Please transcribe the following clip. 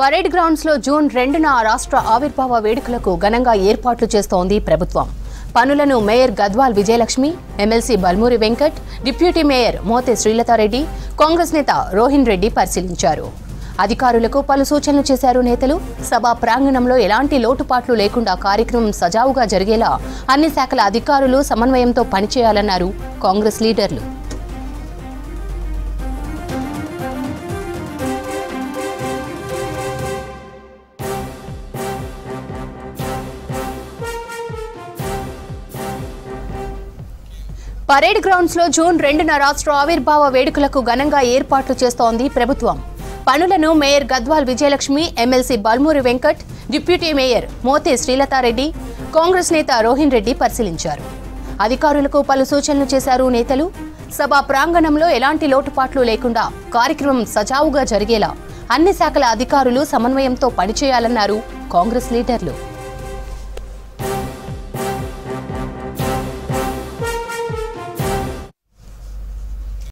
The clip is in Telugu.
పరేడ్ గ్రౌండ్స్ లో జూన్ రెండున రాష్ట్ర ఆవిర్భావ వేడుకలకు ఘనంగా ఏర్పాట్లు చేస్తోంది ప్రభుత్వం పనులను mayor Gadwal Vijayalakshmi MLC Balmuri Venkat deputy mayor Mothe Srilatha Reddy Congress నేత రోహిన్ రెడ్డి పరిశీలించారు అధికారులకు పలు సూచనలు చేశారు నేతలు సభా ప్రాంగణంలో ఎలాంటి లోటుపాట్లు లేకుండా కార్యక్రమం సజావుగా జరిగేలా అన్ని శాఖల అధికారులు సమన్వయంతో పనిచేయాలన్నారు కాంగ్రెస్ లీడర్లు పరేడ్ గ్రౌండ్స్ లో జూన్ రెండున రాష్ట్ర ఆవిర్భావ వేడుకలకు ఘనంగా ఏర్పాట్లు చేస్తోంది ప్రభుత్వం పనులను mayor Gadwal Vijayalakshmi MLC Balmuri Venkat deputy mayor Mothe Srilatha Reddy Congress నేత రోహిన్ రెడ్డి పరిశీలించారు అధికారులకు పలు సూచనలు చేశారు నేతలు సభా ప్రాంగణంలో ఎలాంటి లోటుపాట్లు లేకుండా కార్యక్రమం సజావుగా జరిగేలా అన్ని శాఖల అధికారులు సమన్వయంతో పనిచేయాలన్నారు కాంగ్రెస్ లీడర్లు